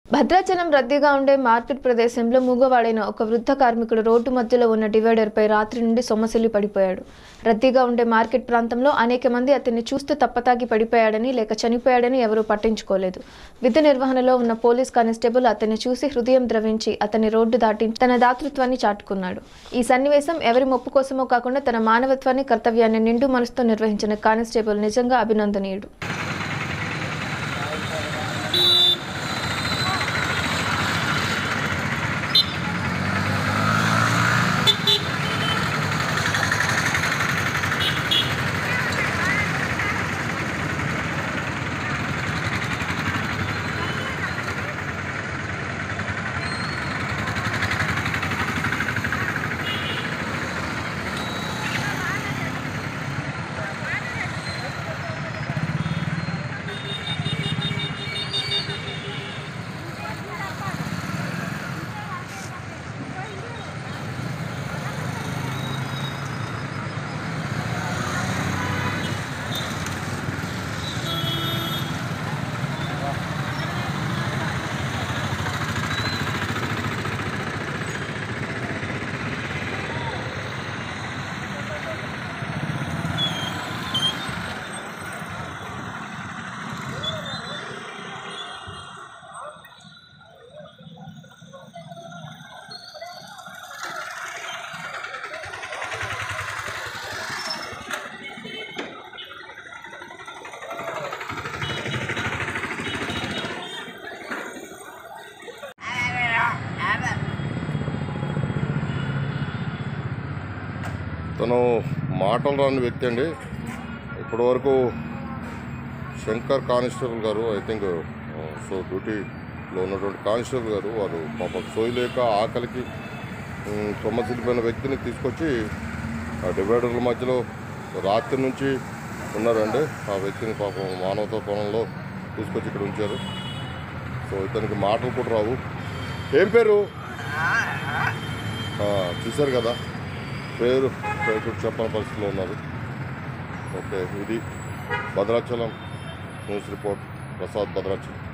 భద్రాచలం రద్దీగా ఉండే మార్కెట్ ప్రదేశంలో మూగవాడైన ఒక వృద్ధ కార్మికుడు రోడ్డు మధ్యలో ఉన్న డివైడర్పై రాత్రి నుండి సొమ్మసిల్లి పడిపోయాడు రద్దీగా ఉండే మార్కెట్ ప్రాంతంలో అనేక మంది అతన్ని చూస్తూ తప్పతాగి పడిపోయాడని లేక చనిపోయాడని ఎవరూ పట్టించుకోలేదు విధి నిర్వహణలో ఉన్న పోలీస్ కానిస్టేబుల్ అతన్ని చూసి హృదయం ద్రవించి అతన్ని రోడ్డు దాటి తన దాతృత్వాన్ని చాటుకున్నాడు ఈ సన్నివేశం ఎవరి మొప్పు కోసమో కాకుండా తన మానవత్వాన్ని కర్తవ్యాన్ని నిండు మనసుతో నిర్వహించిన కానిస్టేబుల్ నిజంగా అభినందనీయుడు తను మాటలు రాని వ్యక్తి అండి ఇప్పటివరకు Shankar constable garu I think so డ్యూటీలో ఉన్నటువంటి కానిస్టేబుల్ గారు వారు పాపం సోయలేక ఆకలికి ఉమ్, సొమ్మసిల్లిపోయిన వ్యక్తిని తీసుకొచ్చి ఆ డివైడర్ల మధ్యలో రాత్రి నుంచి ఉన్నారండి ఆ వ్యక్తిని పాపం మానవతా కోణంలో తీసుకొచ్చి ఇక్కడ ఉంచారు సో ఇతనికి మాటలు కూడా రావు ఏం పేరు ఆ, చూశారు కదా పేరు పేరు కూడా చెప్పని పరిస్థితిలో ఉన్నారు ఓకే ఇది భద్రాచలం న్యూస్ రిపోర్ట్ ప్రసాద్ భద్రాచలం